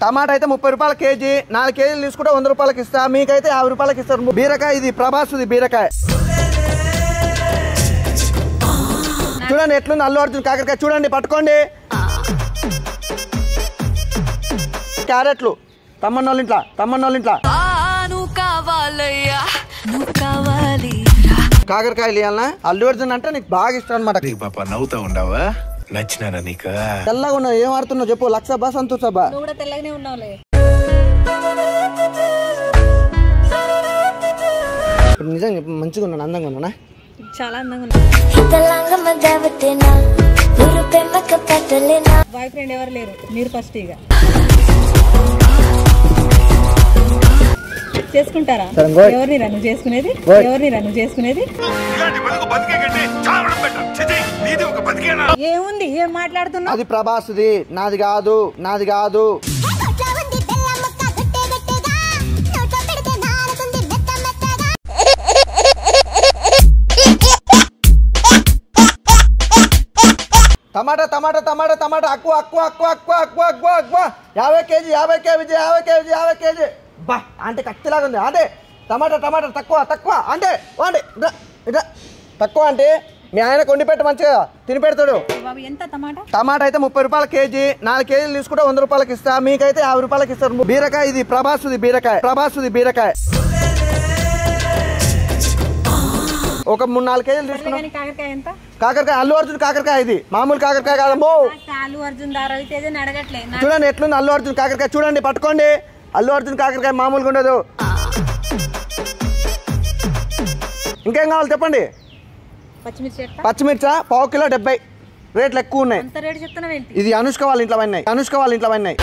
టమాటా అయితే ముప్పై రూపాయల కేజీ నాలుగు కేజీలు తీసుకుంటే వంద రూపాయలకి ఇస్తా మీకైతే యాభై రూపాయలకి ఇస్తారు బీరకాయ ఇది ప్రభాస్ బీరకాయ చూడండి ఎట్లుంది అల్లు అర్జున్ కాకరకాయ చూడండి పట్టుకోండి క్యారెట్లు తమ్మన్నోళ్ళ ఇంట్లో తమ్మన్నోళ్ళ ఇంట్లో నువ్వు కావాలయ్యా నువ్వు కావాలి కాకరకాయలు ఇవ్వాలనా అల్లు అర్జున్ అంటే నీకు బాగా ఇష్టం అనమాట నీకు పాప నవ్వుతా ఉండవా నచ్చినారా నీకు తెల్లగా ఉన్నావు ఏం ఆడుతున్నావు చెప్పు లక్ష బా సంతోష బా నువ్వు కూడా తెల్లగానే ఉన్నావులే ఇప్పుడు నిజంగా చెప్పు, మంచిగా ఉన్నాను అందంగా ఉన్నానా చాలా అందంగా ఉన్నావు హితలాంగమ దేవతేనా గురు పెమ్మక పట్టలేనా బాయ్ ఫ్రెండ్ ఎవరు లేరు మీరు ఫస్ట్ ఇక చేసుకుంటారా సరే, గోయ్. ఎవరిని రా నువ్వు చేసుకునేది గోయ్. ఎవరిని రా నువ్వు చేసుకునేది ఇలాంటి బతుకు బతికే కంటే చావడం బెటర్ చిచి నీది ఒక బతికేనా ఏముంది ఏం మాట్లాడుతున్నావు అది ప్రభాస్ది నాది కాదు నాది కాదు టమాటా టమాటా టమాటా టమాటా అక్కువ అక్కువ అక్కువ అక్కువ అక్కువ అక్కువ అక్కువ యాభై కేజీ యాభై కేజీ యాభై కేజీ యాభై కేజీ బా అంటే కత్తిలాగా ఉంది అంటే టమాటా టమాటా తక్కువ తక్కువ అంటే ఓ అంటే ఇట్రా, ఇట్రా. తక్కువ అంటే మీ ఆయన కొండి పెట్ట మంచిగా తిని పెడతాడు బాబు ఎంత టమాటా టమాటా అయితే ముప్పై రూపాయల కేజీ నాలుగు కేజీలు తీసుకుంటే వంద రూపాయలకి ఇస్తా మీకైతే యాభై రూపాయలకి ఇస్తారు బీరకాయ ఇది ప్రభాస్ది బీరకాయ ప్రభాస్ది బీరకాయ ఒక మూడు నాలుగు కేజీలు తీసుకున్నాం కానీ కాకరకాయ ఎంత కాకరకాయ అల్లు అర్జున్ కాకరకాయ ఇది మామూలు కాకరకాయ కాదమ్మో అల్లు అర్జున్ దారావి తేజ అడగట్లే నా- చూడండి ఎట్లుంది అల్లు అర్జున్ కాకరకాయ చూడండి పట్టుకోండి అల్లు అర్జున్ కాకరకాయ మామూలుగా ఉండదు ఇంకేం కావాలి చెప్పండి పచ్చిమిర్చి ఎట్ట పచ్చిమిర్చా పావు కిలో డెబ్బై రేట్లు ఎక్కువ ఉన్నాయి అంత రేటు చెప్తున్నావు ఏంటి ఇది అనుష్క వాళ్ళ ఇంట్లో పడినాయి అనుష్క వాళ్ళ ఇంట్లో పడినాయి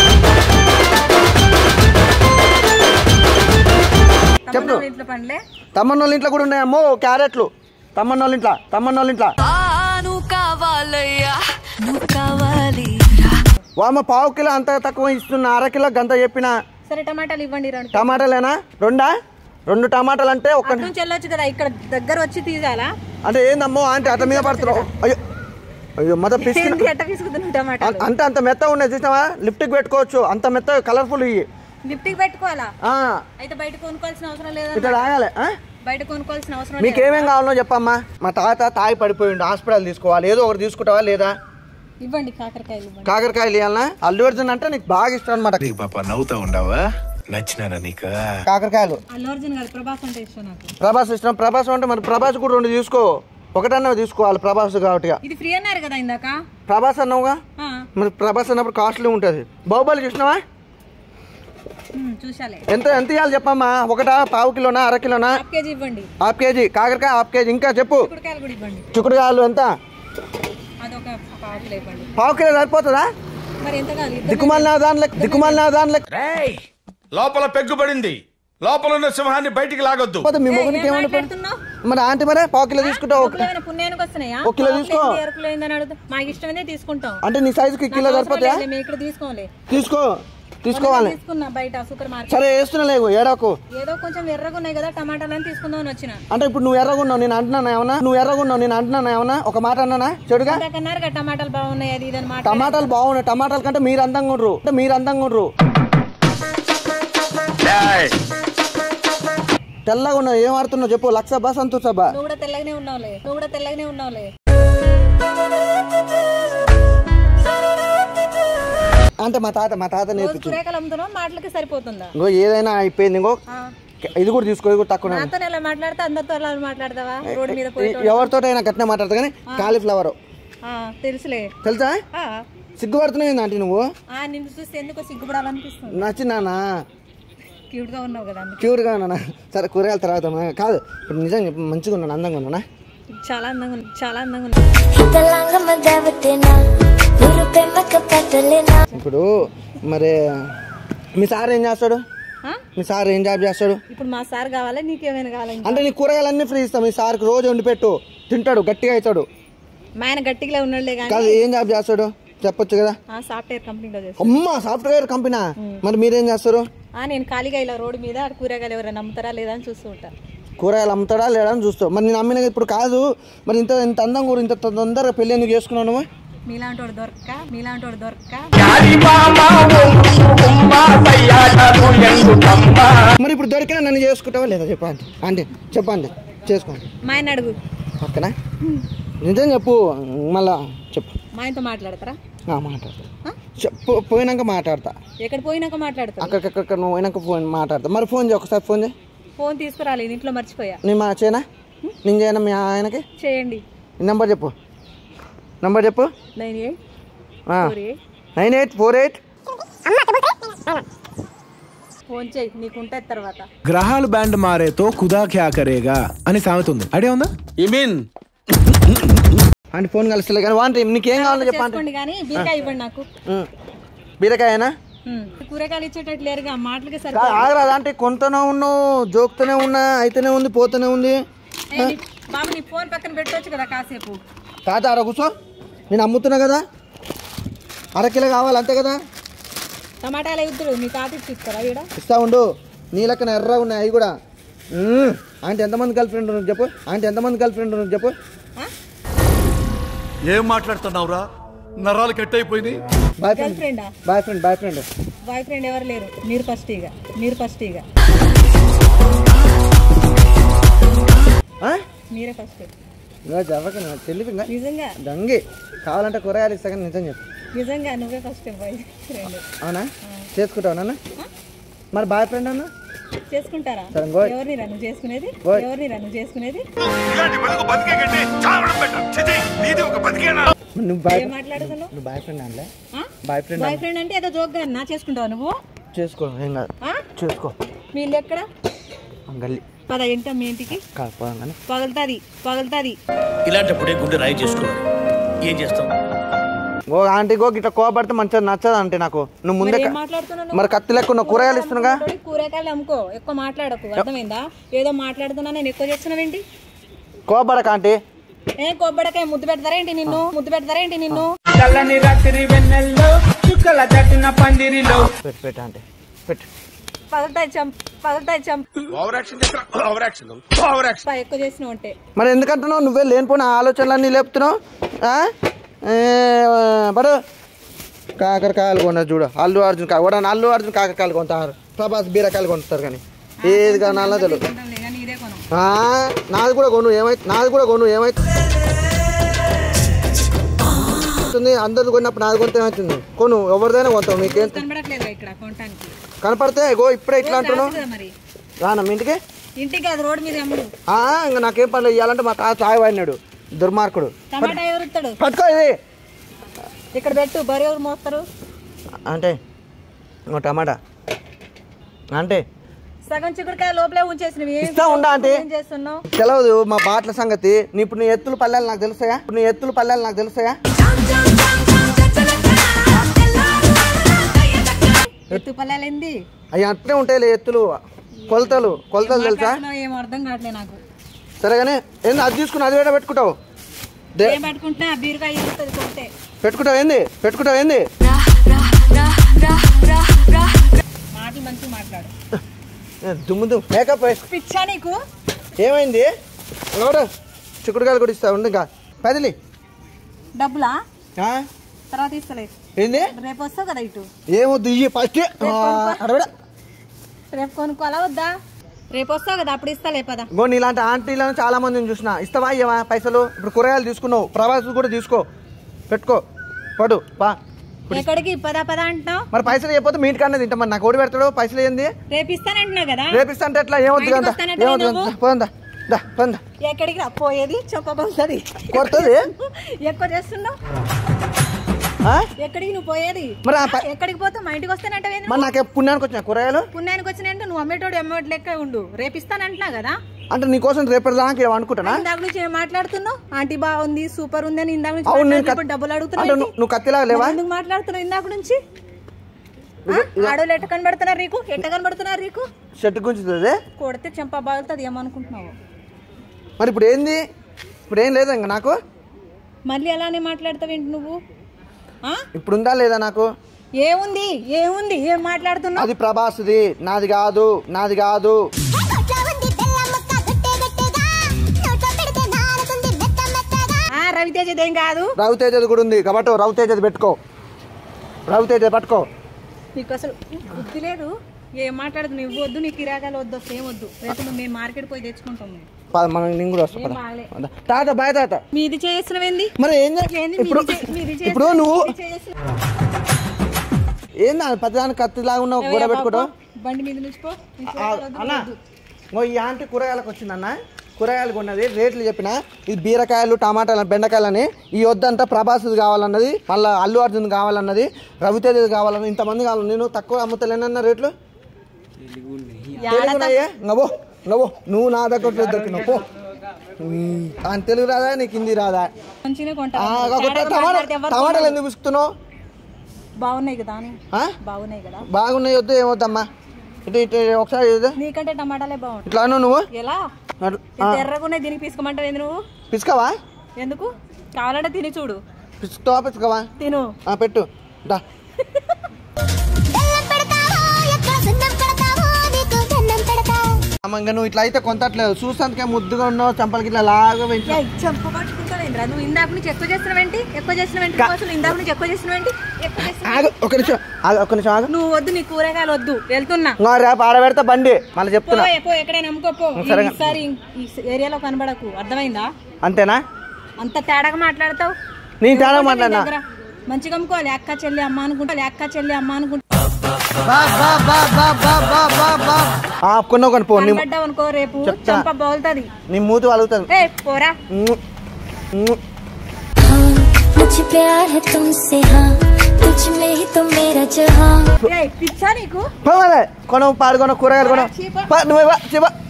చెప్పు. తమ్ముడు ఇంట్లో పండ్లే తమ్మన్నోళ్ళ ఇంట్లో కూడా ఉన్నాయమ్మో క్యారెట్లు తమ్మన్నోళ్ళ ఇంట్లో తమ్మన్నోళ్ళ ఇంట్లో నువ్వు కావాలయ్యా నువ్వు కావాలి వామ పావు కిలో అంత తక్కువ ఇస్తున్నా అర కిలో గంత చెప్పిన సరే టమాటాలు ఇవ్వండి రెండు టమాటాలేనా రెండా రెండు టమాటాలు అంటే ఒక్క అటు నుంచి వెళ్ళొచ్చు కదా ఇక్కడ దగ్గర వచ్చి తీసాలా అంటే ఏందమ్మో అంటే అత మీద పడుతున్నావు అయ్యో అయ్యో మొదటి పిసికిన ఎందుకు ఎట్ట తీసుకుతున్నావు టమాటాలు అం- అంటే అంత మెత్త ఉన్నాయి చూసినావా లిఫ్ట్కి పెట్టుకోవచ్చు అంత మెత్త కలర్ఫుల్ ఇవి లిఫ్ట్కి పెట్టుకోవాలా ఆ, అయితే బయట కొనుక్కోవాల్సిన అవసరం లేదా ఇట్లా తాగాలి ఆ? బయట కొనుక్కోవాల్సిన అవసరం మీకు ఏమేం కావాలో చెప్పమ్మా మా తాత తాగి పడిపోయిండు హాస్పిటల్ తీసుకోవాలి ఏదో ఒకటి తీసుకుంటావా లేదా ఇవ్వండి కాకరకాయలు ఇవ్వండి కాకరకాయలు ఇవ్వాలనా అల్లు అర్జున్ అంటే నీకు బాగా ఇష్టం అనమాట నీకు పాప నవ్వుతా ఉండవా నచ్చినారా నీకు కాకరకాయలు అల్లు అర్జున్ గారు ప్రభాస్ అంటే ఇష్టం నాకు ప్రభాస్ ఇష్టం ప్రభాస్ అంటే మరి ప్రభాస్ కూడా రెండు తీసుకో ఒకటన్నా తీసుకోవాలి ప్రభాస్ కాబట్టి ఇది ఫ్రీ అన్నారు కదా ఇందాక ప్రభాస్ అన్నావుగా ఆ, మరి ప్రభాస్ అన్నప్పుడు కాస్ట్లీ ఉంటుంది బాహుబలి చూసినావా ఉమ్, చూశాలే ఎంత ఎంత ఇవ్వాలి చెప్పమ్మా ఒకటా పావు కిలోనా అర కిలోనా హాఫ్ కేజీ ఇవ్వండి హాఫ్ కేజీ కాకరకాయ హాఫ్ కేజీ ఇంకా చెప్పు చిక్కుడుకాయలు కూడా ఇవ్వండి చిక్కుడుకాయలు ఎంత అదొక ఒక హాఫ్ కిలో ఇవ్వండి పావు కిలో సరిపోతుందా మరి ఎంత కాదు ఇద్దరు దిక్కుమాలిన దానిలో దిక్కుమాలిన దానిలో లోపల పెగ్గుపడింది లోపల ఉన్న సింహాన్ని బయటికి లాగొద్దు పోతే మీ మొగునికి ఏం ఏమన్నా మాట్లాడుతున్నావు మరి ఆంటీ మరే పావు కిలో తీసుకుంటావు ఒక- ఏమైనా పుణ్యానికి వస్తున్నాయా ఒక కిలో తీసుకో. ఎరుకులు ఏందని అడుగుతా మాకు ఇష్టమైతే తీసుకుంటాం అంటే నీ సైజుకి కిలో నాకు అవసరం సరిపోతాయా లేదులే, మేము ఇక్కడ తీసుకోలే తీసుకో తీసుకోవాలి తీసుకున్నా బయట సూపర్ మార్కెట్ సరే వేస్తున్నా లేవు ఏడాకు ఏదో కొంచెం ఎర్రగా ఉన్నాయి కదా టమాటాలు అని తీసుకుందామని వచ్చిన అంటే ఇప్పుడు నువ్వు ఎర్రగున్నావు నేను అంటున్నాను ఏమన్నా నువ్వు ఎర్రగున్నావు నేను అంటున్నాను ఏమన్నా ఒక మాట అన్నానా చెడుగా ఇందాకన్నారు కదా టమాటాలు బాగున్నాయి అది ఇది అని మాట టమాటాలు బాగున్నాయి టమాటాల కంటే మీరు అందంగా ఉండరు అంటే మీరు అందంగా ఉండరు తెల్లగా ఉన్నావు ఏం ఆడుతున్నావు చెప్పు లక్ష బా సంతోష బా నువ్వు కూడా తెల్లగానే ఉన్నావులే నువ్వు కూడా తెల్లగానే ఉన్నావులే అంటే మా తాత మా తాత రోజు నేర్పించింది కురేకలు అమ్ముతున్నావు మాటలకి సరిపోతుందా ఇంకో ఏదైనా అయిపోయింది ఇంకో ఆ. ఇది కూడా తీసుకో ఇది కూడా తక్కువ నాతో ఎలా మాట్లాడితే అందరితో ఎలా మాట్లాడతావా రోడ్డు మీద పోయి ఎవరితో అయినా కట్టినా మాట్లాడతా కానీ కాలీఫ్లవర్ తెలుసులే తెలుసా ఆ, సిగ్గుపడుతున్నాయి ఆంటీ నువ్వు ఆ, నిన్ను చూస్తే ఎందుకో సిగ్గుపడాలనిపిస్తుంది నచ్చినానా క్యూట్ గా ఉన్నావు కదా అందుకే క్యూర్గా ఉన్నానా సరే కూరగాయల తర్వాత మా- కాదు ఇప్పుడు నిజంగా చెప్పు, మంచిగా ఉన్నాను అందంగా ఉన్నానా చాలా అందంగా ఉంది చాలా అందంగా ఉంది హితలాంగమ దేవతేనా గురు పెమ్మక పట్టలేనా ఇప్పుడు మరి మీ సార్ ఏం చేస్తాడు ఆ? మీ సార్ ఏం జాబ్ చేస్తాడు ఇప్పుడు మా సార్ కావాలా నీకేమైనా కావాలా ఇంకా? అంటే నీ కూరగాయలన్నీ ఫ్రీ ఇస్తాం మీ సార్కి రోజు వండి పెట్టు తింటాడు గట్టిగా అవుతాడు మా ఆయన గట్టిగా ఉన్నాడులే కానీ కాదు ఏం జాబ్ చేస్తాడు చెప్పొచ్చు కదా ఆ సాఫ్ట్వేర్ కంపెనీలో చేస్తాను అమ్మ సాఫ్ట్వేర్ కంపెనీ మరి మీరేం చేస్తారు ఆ, నేను ఖాళీగా ఇలా రోడ్డు మీద అక్కడ కూరగాయలు ఎవరైనా నమ్ముతారా లేదా అని చూస్తూ ఉంటా కూరగాయలు అమ్ముతాడా లేడా అని చూస్తావు మరి నేను అమ్మిన ఇప్పుడు కాదు మరి ఇంత ఇంత అందంగా కూడా ఇంత తొందరగా పెళ్ళి ఎందుకు చేసుకున్నావు నువ్వు మీలాంటి వాడు దొరక్క మీలాంటి వాడు దొరక్క నన్ను చేసుకుంటావా లేదా చెప్పండి అంటే చెప్పండి చేసుకోండి మా ఆయన అడుగు ఓకేనా నిజం చెప్పు మళ్ళా చెప్పు మా ఆయనతో మాట్లాడతారా ఆ, మాట్లాడతా ఆ? చెప్పు పోయినాక మాట్లాడతా ఎక్కడ పోయినాక మాట్లాడతారు అక్కడికక్కడ నువ్వు పోయినాక ఫోన్ మాట్లాడతా మరి ఫోన్ చేయి ఒకసారి ఫోన్ చేయి ఫోన్ తీసుకురాలేదు ఇంట్లో మర్చిపోయా నేను మా చేయనా నేను చేయనా మీ ఆయనకి చేయండి నెంబర్ చెప్పు నెంబర్ చెప్పు nine eight four eight nine eight four eight phone చేయి నీకు ఉంటుంది తర్వాత గ్రహాలు బ్యాండ్ మారేతో ఖుదా క్యా కరేగా అని సామెత ఉంది ఐడియా ఉందా యు మీన్ అంటే ఫోన్ కలుస్తలే కానీ వాంటి నీకేం కావాలో చెప్పండి చేసుకోండి కానీ బీరకాయ ఇవ్వండి నాకు బీరకాయనా ఉమ్. కూరగాయలు ఇచ్చేటట్టు లేరుగా మాటలకి సరి కా- ఆగరాదు అంటే కొంతనే ఉన్నావు జోక్తూనే ఉన్నా అయితేనే ఉంది పోతూనే ఉంది ఏ, నీ- బాబు నీ ఫోన్ పక్కన పెట్టొచ్చు కదా కాసేపు తాత అర కూర్చో నేను అమ్ముతున్నా కదా అరకిలో కావాలి అంతే కదా టమాటాలు ఇద్దరు మీ తాత ఇస్తారా ఈడ ఇస్తా ఉండు నీ లెక్కన ఎర్రగా ఉన్నాయి అవి కూడా మ్మ్. ఆంటీ ఎంతమంది గర్ల్ ఫ్రెండ్ ఉన్నారు చెప్పు ఆంటీ ఎంతమంది గర్ల్ ఫ్రెండ్ ఉన్నారు చెప్పు ఆ? ఏం మాట్లాడుతున్నావురా నరాలు కట్ అయిపోయినాయి బాయ్ గర్ల్ ఫ్రెండ్ ఫ్రెండా boyfriend boyfriend boyfriend ఎవరు లేరు మీరు ఫస్ట్ ఇక మీరు ఫస్ట్ ఇక మీరే ఫస్ట్ ఇంకా జరగక నా తెలివి ఇంకా నిజంగా దంగి కావాలంటే కూరగాయలు ఇస్తా కానీ నిజం చెప్పు నిజంగా నువ్వే ఫస్ట్ బాయ్ ఫ్రెండ్ అవునా చేసుకుంటావు నాన్న మరి బాయ్ ఫ్రెండ్ అన్న చేసుకుంటారా సరే, గోయ్. ఎవరిని రన్ను చేసుకునేది గోయ్. ఎవరిని రన్ను చేసుకునేది ఇలాంటి బతుకు బతికే కంటే చావడం బెటర్ చిచి నీది ఒక బతికేనా నువ్వు బాయ్ ఏం మాట్లాడుతున్నావు నువ్వు బాయ్ ఫ్రెండ్ అనలే ఆ? బాయ్ ఫ్రెండ్ బాయ్ ఫ్రెండ్ అంటే ఏదో జోక్ నా చేసుకుంటావు నువ్వు చేసుకో ఏం కాదు ఆ? చేసుకో మీ ఇల్లు ఎక్కడ గల్లి పద ఏంటో మీ ఇంటికి కాకపోవడం కానీ పగులుతుంది పగులుతుంది ఇలాంటప్పుడే గుండె రాయి చేసుకోవాలి ఏం చేస్తాం ఓ ఆంటీ గో గిట్లా కోపడితే మంచిగా నచ్చదు అంటే నాకు నువ్వు ముందే మరి ఏం క- మాట్లాడుతున్నావు మరి కత్తి లెక్క ఉన్న కూరగాయలు ఇస్తున్నాగా కూరగాయలు కూరగాయలు అమ్ముకో ఎక్కువ మాట్లాడకు అర్థమైందా ఏదో మాట్లాడుతున్నా నేను ఎక్కువ చేస్తున్నావేంటి కోపడక ఆంటీ ఏ కొబ్బడికాయ ముద్దు పెడతారా ఏంటి నిన్ను ముద్దు పెడతారా ఏంటి నిన్ను పెట్టు పెట్టు ఆంటీ పెట్టు పగులుతాయి చంప్ పగులుతాయి చంప్ ఓవర్ యాక్షన్ చేస్తా ఓవర్ యాక్షన్ ఓవర్ యాక్షన్ ఎక్కువ చేసినావు అంటే మరి ఎందుకంటున్నావు నువ్వే లేనిపోయిన ఆలోచనలన్నీ లేపుతున్నావు ఆ? ఏ, పడు కాకరకాయలు కొన్నారు చూడు అల్లు అర్జున్ కా కూడా అల్లు అర్జున్ కాకరకాయలు కొంటారు ప్రభాస్ బీరకాయలు కొంటారు కానీ ఏది కొనాలో తెలియదు కొంటాంలే కానీ ఇదే కొనం ఆ, నాది కూడా కొను ఏమైతే నాది కూడా కొను ఏమైతే అందరు కొన్నప్పుడు నాది కొంత ఏమవుతుంది కొను ఎవరిదైనా కొంటావు నీకేం కనబడట్లేదు ఇక్కడ కొనటానికి కనపడితే గో ఇప్పుడే ఇట్లా అంటున్నావు రాదు కదా మరి రానా మీ ఇంటికి ఇంటికి అది రోడ్ మీద అమ్ముడు ఆ, ఇంకా నాకేం పనులు ఇవ్వాలంటే మా తాత తాగి వాడినాడు దుర్మార్గుడు టమాటా ఎవరు ఇస్తాడు పట్టుకో ఇది ఇక్కడ పెట్టు బరి ఎవరు మోస్తారు అంటే ఓ టమాటా అంటే సగం చిక్కుడుకాయ లోపలే ఉంచేసినవి ఏం ఇస్తా ఉండా అంటే ఏం చేస్తున్నావు తెలవదు మా బాట్ల సంగతి నీ ఇప్పుడు నీ ఎత్తులు పల్లెలు నాకు తెలుసాయా ఇప్పుడు నీ ఎత్తులు పల్లెలు నాకు తెలుసాయా ఎత్తు పల్లెలేంది అవి అట్లే ఉంటాయి ఎత్తులు కొలతలు కొలతలు తెలుసా మాట్లాడుతున్నావు ఏం అర్థం కావట్లే నాకు సరే కానీ ఏంది అది తీసుకుని అది కూడా పెట్టుకుంటావు దే- ఏం పట్టుకుంటున్నా బీరుగా ఇస్తుంది కొంటే పెట్టుకుంటావు ఏంది పెట్టుకుంటావు ఏంది మాటలు మంచిగా మాట్లాడు ఏ, దుమ్ము దుమ్ము మేకప్ వేసుకో పిచ్చా నీకు ఏమైంది ఎవరు చిక్కుడుకాయలు కూడా ఇస్తా ఉండు ఇంకా పదిలి డబ్బులా ఆ? తర్వాత ఇస్తలే ఏంది రేపు వస్తావు కదా ఇటు ఏమొద్దు ఇయ్యి ఫస్ట్ అడవిడ రేపు కొనుక్కోవాలా వద్దా రేపు వస్తావు కదా అప్పుడు ఇస్తాలే పద గో నీలాంటి ఆంటీలను చాలా మందిని చూసిన ఇస్తావా ఇయ్యవా పైసలు ఇప్పుడు కూరగాయలు తీసుకున్నావు ప్రవాసులు కూడా తీసుకో పెట్టుకో పడు పా ఎక్కడికి పద పద అంటున్నావు మరి పైసలు చెప్పొద్దు మీ ఇంటికన్నా తింటాం మరి నాకు ఓడి పెడతాడు పైసలు ఏంది రేపు ఇస్తానంటున్నావు కదా రేపు ఇస్తా అంటే ఎట్లా ఏమొద్దు బయటకు కదా వస్తానంటే ఏమొద్దు నువ్వు? పోందా దా పోందా ఎక్కడికి రా పోయేది చెప్పబోతుంది కొడుతుంది ఎక్కువ చేస్తున్నావు ఆ? ఎక్కడికి నువ్వు పోయేది మరి ఆ పై- ఎక్కడికి పోతావు మా ఇంటికి వస్తానంటే మరి నాకే పుణ్యానికి వచ్చిన కూరగాయలు పుణ్యానికి వచ్చినంటే నువ్వు అమ్మేటోడు అమ్మేటోడు లెక్క ఉండు రేపు ఇస్తానంటున్నా కదా అంటే నీకోసం రేపటి దాకా ఏమో అనుకుంటానా ఇందాక నుంచి ఏం మాట్లాడుతున్నావు ఆంటీ బాగుంది సూపర్ ఉంది అని ఇందాక నుంచి అవును నేను మాట్లాడుతూ కత్- ఇప్పుడు డబ్బులు అంటే అడుగుతున్నావు నువ్వు- నువ్వు కత్తిలాగా లేవా ఎందుకు మాట్లాడుతున్నావు ఇందాక నుంచి ఆ? ఆడోళ్ళు ఎట్ట కనబడుతున్నారు నీకు ఎట్ట కనబడుతున్నారు నీకు షర్ట్ గుంచుతుంది కొడితే చెంప బాగుతుంది ఏమనుకుంటున్నావు మరి ఇప్పుడు ఏంది ఇప్పుడు ఏం లేదా ఇంకా నాకు మళ్ళీ అలానే మాట్లాడతావేంటి నువ్వు ఆ? ఇప్పుడు ఉందా లేదా నాకు ఏముంది ఏముంది ఏం మాట్లాడుతున్నావు అది ప్రభాస్ది నాది కాదు నాది కాదు ఆ రవితేజది ఏం కాదు రవితేజది కూడా ఉంది కాబట్టి రవితేజది పెట్టుకో రవితేజ పట్టుకో నీకు అసలు బుద్ధి లేదు ఏం మాట్లాడదు నువ్వు వద్దు నీ కిరాకాలు వద్దు అసలు ఏం వద్దు రేపు నువ్వు మేము మార్కెట్ పోయి తెచ్చుకుంటాం మేము. పద, మనం నేను కూడా వస్తా ఏం పద. బాగాలే. పద. తాత బాయ్ తాత మీది చేస్తున్నావేంది మరి ఏం చే- ఏంది ఇప్పుడు మీది చే- మీది చేస్తున్నా- ఇప్పుడు నువ్వు మీది చేస్తున్నా- ఏందా పచ్చదాని కత్తిలాగా ఉన్న గోడ ఏవయ్యా పెట్టుకోవటం బాబు, బండి మీద నుంచి పో నీ ఆ, కిరాకాలు వద్దు, అన్న వద్దు. ఇంకో ఈ ఆంటీ కూరగాయలకు వచ్చిందన్న కూరగాయలు కొన్నది రేట్లు చెప్పిన ఇది బీరకాయలు టమాటాలు బెండకాయలని ఈ వద్దంతా ప్రభాస్ది కావాలన్నది మళ్ళీ అల్లు అర్జున్ కావాలన్నది రవితేజది కావాలన్నది ఇంతమంది కావాలి నేను తక్కువ అమ్ముతలేనన్న రేట్లు తెలుగునయ్యా నవ్వు నవ్వు నువ్వు నా దగ్గర దొరికినావు పో ఉమ్, ఆయన తెలుగు రాదా నీకు హిందీ రాదా మంచిగానే కొంటా ఆ, ఒక తేడాగా టమాటా మాట్లాడితే ఎవరు టమాటాలు కొనరు. ఎందుకు పిసుకుతున్నావు బాగున్నాయి కదా అని ఆ? బాగున్నాయి కదా బాగున్నాయి వద్దు ఏమొద్దమ్మా ఇటు ఇటు ఒకసారి ఇది. నీకంటే టమాటాలే బాగుంటాయి ఇట్లా అను నువ్వు ఎలా అటు- ఆ, ఇంత ఎర్రగున్నాయి దీనికి తీసుకోమంటావు ఏంది నువ్వు పిసుకవా ఎందుకు కావాలంటే తిని చూడు పిసుకుతావా పిసుకవా తిను ఆ, పెట్టు దా అమ్మ, ఇంకా నువ్వు ఇట్లా అయితే కొంతట్లేదు చూస్తానికే ముద్దుగా ఉన్నావు చంపలకి ఇట్లా లాగా పెంచు ఏయ్, చంపు పట్టుకుంటావేంద్రా నువ్వు ఇందాక నుంచి ఎక్కువ చేస్తున్నావేంటి ఎక్కువ చేస్తున్నావేంటి అసలు ఇందాక నుంచి ఎక్కువ చేస్తున్నావేంటి ఎక్కువ చేస్తున్నావు ఆగు ఒక నిమిషం ఆగు ఒక నిమిషం ఆగు నువ్వు వద్దు నీ కూరగాయలు వద్దు వెళ్తున్నా ఇంకా రేపు ఆడబెడతా బండి మళ్ళీ చెప్తున్నా పో పో ఎక్కడైనా అమ్ముకోపో సరే. ఈసారి ఈ ఏరియాలో కనబడకు అర్థమైందా అంతేనా అంత తేడాగా మాట్లాడతావు నేను తేడా నీ మాట్లాడినా దగ్గర మంచిగా అమ్ముకోవాలి అక్క చెల్లి అమ్మ అనుకుంటా అక్క చెల్లి అమ్మ అనుకుంటా బా, బా, బా, బా, బా, బా, బా, బా. ఆ, కొన్నావు కొని పో నీ కనబడ్డావు అనుకో రేపు చెప్తా. చంప బోల్తది నీ మూతి వలుగుతుంది ఏ పోరా ఉమ్, ఉమ్. हाँ मुझे प्यार है तुमसे हाँ तुझ में ही तो मेरा जहाँ ఏయ్, పిచ్చా నీకు పోవాలి కొను పాడుకొను కూరగాయలు కొను చీప. పా, నువ్వు ఇవ్వ, చీప.